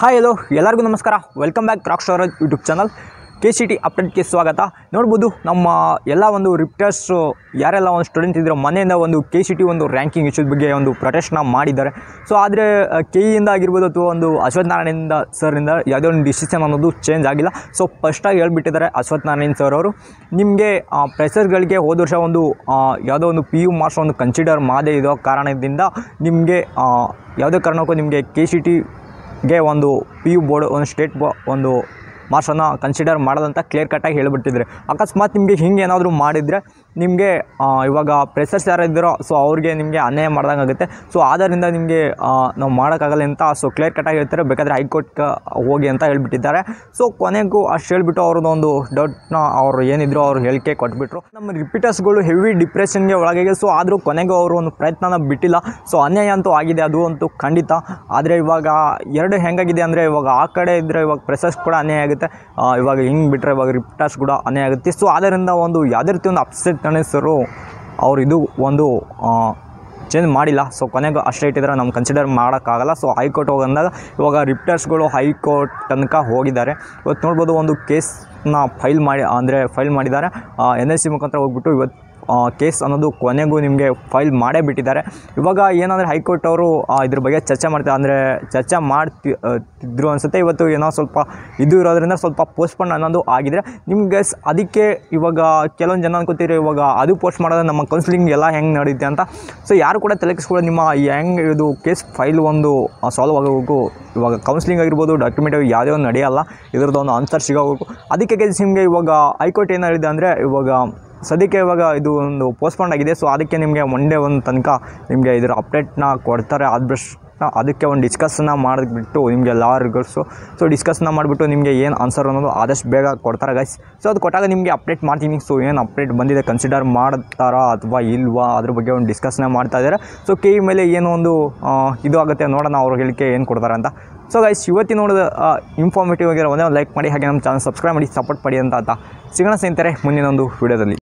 hi hello ಎಲ್ಲರಿಗೂ ನಮಸ್ಕಾರ welcome back Rock Star YouTube channel K C T ಅಪ್ಡೇಟ್ಗೆ ಸ್ವಾಗತ ನೋಡ್ಬೋದು ನಮ್ಮ ಎಲ್ಲ ಒಂದು ರಿಪ್ಟರ್ಸು ಯಾರೆಲ್ಲ ಒಂದು ಸ್ಟೂಡೆಂಟ್ ಇದ್ರೋ ಮನೆಯಿಂದ ಒಂದು ಕೆ ಸಿ ಟಿ ಒಂದು ರ್ಯಾಂಕಿಂಗ್ ಇಶ್ಯೂದ ಬಗ್ಗೆ ಒಂದು ಪ್ರೊಟೆಸ್ಟ್ನ ಮಾಡಿದ್ದಾರೆ ಸೊ ಆದರೆ ಕೆ ಇಯಿಂದ ಆಗಿರ್ಬೋದು ಅಥವಾ ಒಂದು ಅಶ್ವಥ್ ನಾರಾಯಣಿಂದ ಸರ್ನಿಂದ ಯಾವುದೇ ಒಂದು ಡಿಸಿಷನ್ ಅನ್ನೋದು ಚೇಂಜ್ ಆಗಿಲ್ಲ ಸೊ ಫಸ್ಟಾಗಿ ಹೇಳ್ಬಿಟ್ಟಿದ್ದಾರೆ ಅಶ್ವಥ್ ನಾರಾಯಣ್ ಸರ್ ಅವರು ನಿಮಗೆ ಪ್ರೆಸರ್ಗಳಿಗೆ ಹೋದ ವರ್ಷ ಒಂದು ಆ, ಯಾವುದೋ ಒಂದು ಪಿ ಯು ಮಾರ್ಕ್ಸ್ ಒಂದು ಕನ್ಸಿಡರ್ ಮಾಡದೇ ಇರೋ ಕಾರಣದಿಂದ ನಿಮಗೆ ಯಾವುದೇ ಕಾರಣಕ್ಕೂ ನಿಮಗೆ ಕೆ ಸಿ ಟಿ ಗೆ ಒಂದು ಪಿ ಯು ಬೋರ್ಡ್ ಒಂದು ಸ್ಟೇಟ್ ಬೋ ಒಂದು ಮಾರ್ಕ್ಸನ್ನು ಕನ್ಸಿಡರ್ ಮಾಡೋದಂತ ಕ್ಲಿಯರ್ ಕಟ್ಟಾಗಿ ಹೇಳಿಬಿಟ್ಟಿದ್ರೆ ಅಕಸ್ಮಾತ್ ನಿಮಗೆ ಹಿಂಗೆ ಏನಾದರೂ ಮಾಡಿದರೆ ನಿಮಗೆ ಇವಾಗ ಪ್ರೆಸರ್ಸ್ ಯಾರು ಇದ್ದಾರೋ ಸೊ ಅವ್ರಿಗೆ ನಿಮಗೆ ಅನ್ಯಾಯ ಮಾಡ್ದಂಗೆ ಆಗುತ್ತೆ ಸೊ ಆದ್ದರಿಂದ ನಿಮಗೆ ನಾವು ಮಾಡೋಕ್ಕಾಗಲ್ಲ ಅಂತ ಸೊ ಕ್ಲಿಯರ್ ಕಟ್ಟಾಗಿ ಹೇಳ್ತಾರೆ ಬೇಕಾದರೆ ಹೈಕೋರ್ಟ್ಗೆ ಹೋಗಿ ಅಂತ ಹೇಳ್ಬಿಟ್ಟಿದ್ದಾರೆ ಸೊ ಕೊನೆಗೂ ಅಷ್ಟು ಹೇಳ್ಬಿಟ್ಟು ಅವ್ರದ್ದು ಒಂದು ಡೌಟ್ನ ಅವ್ರು ಏನಿದ್ರು ಅವ್ರು ಹೇಳಿಕೆ ಕೊಟ್ಬಿಟ್ರು ನಮ್ಮ ರಿಪೀಟರ್ಸ್ಗಳು ಹೆವಿ ಡಿಪ್ರೆಷನ್ಗೆ ಒಳಗಿದೆ ಸೊ ಆದರೂ ಕೊನೆಗೂ ಅವರು ಒಂದು ಪ್ರಯತ್ನನ ಬಿಟ್ಟಿಲ್ಲ ಸೊ ಅನ್ಯಾಯ ಅಂತೂ ಆಗಿದೆ ಅದು ಅಂತೂ ಖಂಡಿತ ಆದರೆ ಇವಾಗ ಎರಡು ಹೆಂಗಾಗಿದೆ ಅಂದರೆ ಇವಾಗ ಆ ಕಡೆ ಇದ್ದರೆ ಇವಾಗ ಪ್ರೆಸರ್ಸ್ ಕೂಡ ಅನ್ಯಾಯ ಆಗುತ್ತೆ ಆ, ಇವಾಗ ಹಿಂಗೆ ಬಿಟ್ಟರೆ ಇವಾಗ ರಿಪೀಟರ್ಸ್ ಕೂಡ ಅನ್ಯಾಯ ಆಗುತ್ತೆ ಸೊ ಆದ್ದರಿಂದ ಒಂದು ಯಾವುದೇ ರೀತಿ ಒಂದು ಅಪ್ಸೆಟ್ ಗಣೇಶರು ಅವ್ರು ಇದು ಒಂದು ಚೇಂಜ್ ಮಾಡಿಲ್ಲ ಸೊ ಕೊನೆಗೂ ಅಷ್ಟೇ ಇಟ್ಟಿದ್ರೆ ನಮ್ಗೆ ಕನ್ಸಿಡರ್ ಮಾಡೋಕ್ಕಾಗಲ್ಲ ಸೊ ಹೈಕೋರ್ಟ್ ಹೋಗಂದಾಗ ಇವಾಗ ರಿಪ್ಟರ್ಸ್ಗಳು ಹೈಕೋರ್ಟ್ ತನಕ ಹೋಗಿದ್ದಾರೆ ಇವತ್ತು ನೋಡ್ಬೋದು ಒಂದು ಕೇಸ್ನ ಫೈಲ್ ಮಾಡಿ ಅಂದರೆ ಫೈಲ್ ಮಾಡಿದ್ದಾರೆ ಎನ್ ಎಸ್ ಸಿ ಮುಖಾಂತರ ಹೋಗ್ಬಿಟ್ಟು ಇವತ್ತು ಕೇಸ್ ಅನ್ನೋದು ಕೊನೆಗೂ ನಿಮಗೆ ಫೈಲ್ ಮಾಡೇ ಬಿಟ್ಟಿದ್ದಾರೆ ಇವಾಗ ಏನಂದರೆ ಹೈಕೋರ್ಟ್ ಅವರು ಆ, ಇದ್ರ ಬಗ್ಗೆ ಚರ್ಚೆ ಮಾಡ್ತಾರೆ ಅಂದರೆ ಚರ್ಚೆ ಮಾಡ್ತಿ ಆ, ತಿದ್ರು ಅನಿಸುತ್ತೆ ಇವತ್ತು ಏನೋ ಸ್ವಲ್ಪ ಇದು ಇರೋದ್ರಿಂದ ಸ್ವಲ್ಪ ಪೋಸ್ಟ್ಪೋನ್ ಅನ್ನೋದು ಆಗಿದೆ ನಿಮಗೆ ಸ್- ಅದಕ್ಕೆ ಇವಾಗ ಕೆಲವೊಂದು ಜನ ಅನ್ಕೋತೀರಿ ಇವಾಗ ಅದು ಪೋಸ್ಟ್ ಮಾಡೋದು ನಮ್ಮ ಕೌನ್ಸಿಲಿಂಗ್ ಎಲ್ಲ ಹೆಂಗೆ ನಡೆಯುತ್ತೆ ಅಂತ ಸೊ ಯಾರು ಕೂಡ ತಲೆಕೆಸ್ಕೊಳ್ಳೋ ನಿಮ್ಮ ಹೆಂಗೆ ಇದು ಕೇಸ್ ಫೈಲ್ ಒಂದು ಸಾಲ್ವ್ ಆಗೋವರೆಗೂ ಇವಾಗ ಕೌನ್ಸಿಲಿಂಗ್ ಆಗಿರ್ಬೋದು ಡಾಕ್ಯುಮೆಂಟ್ ಯಾವುದೇ ಒಂದು ನಡೆಯಲ್ಲ ಇದ್ರದ್ದು ಒಂದು ಆನ್ಸರ್ ಸಿಗೋವರೆಗೂ ಅದಕ್ಕೆ ಕೇಸ್ ನಿಮಗೆ ಇವಾಗ ಹೈಕೋರ್ಟ್ ಏನು ಹೇಳಿದೆ ಅಂದರೆ ಇವಾಗ ಸದ್ಯಕ್ಕೆ ಇವಾಗ ಇದು ಒಂದು ಪೋಸ್ಟ್ಪೋನ್ ಆಗಿದೆ ಸೊ ಅದಕ್ಕೆ ನಿಮಗೆ ಮಂಡೇ ಒಂದು ತನಕ ನಿಮಗೆ ಇದರ ಅಪ್ಡೇಟ್ನ ಕೊಡ್ತಾರೆ ಆದಷ್ಟು ಅದಕ್ಕೆ ಒಂದು ಡಿಸ್ಕಸ್ನ ಮಾಡಿಬಿಟ್ಟು ನಿಮಗೆ ಲಾರ್ಗರ್ಸು ಸೊ ಡಿಸ್ಕಸ್ನ ಮಾಡಿಬಿಟ್ಟು ನಿಮಗೆ ಏನು ಆನ್ಸರ್ ಅನ್ನೋದು ಆದಷ್ಟು ಬೇಗ ಕೊಡ್ತಾರೆ ಗೈಸ್ ಸೊ ಅದು ಕೊಟ್ಟಾಗ ನಿಮಗೆ ಅಪ್ಡೇಟ್ ಮಾಡ್ತೀನಿ ಸೊ ಏನು ಅಪ್ಡೇಟ್ ಬಂದಿದೆ ಕನ್ಸಿಡರ್ ಮಾಡ್ತಾರಾ ಅಥವಾ ಇಲ್ವಾ ಅದ್ರ ಬಗ್ಗೆ ಒಂದು ಡಿಸ್ಕಸ್ನ ಮಾಡ್ತಾ ಇದ್ದಾರೆ ಸೊ ಕೆ ಮೇಲೆ ಏನೋ ಒಂದು ಆ, ಇದು ಆಗುತ್ತೆ ನೋಡೋಣ ಅವ್ರ ಹೇಳಿಕೆ ಏನು ಕೊಡ್ತಾರೆ ಅಂತ ಸೊ ಗೈಸ್ ಇವತ್ತಿನ ನೋಡಿದ ಇನ್ಫಾರ್ಮೇಟಿವ್ ಆಗಿರೋ ಒಂದೇ ಒಂದು ಲೈಕ್ ಮಾಡಿ ಹಾಗೆ ನಮ್ಮ ಚಾನಲ್ ಸಬ್ಸ್ಕ್ರೈಬ್ ಮಾಡಿ ಸಪೋರ್ಟ್ ಮಾಡಿ ಅಂತ ಅಂತ ಸಿಗೋಣ ಸ್ನೇಹಿತರೆ ಮುಂದಿನ ಒಂದು ವಿಡಿಯೋದಲ್ಲಿ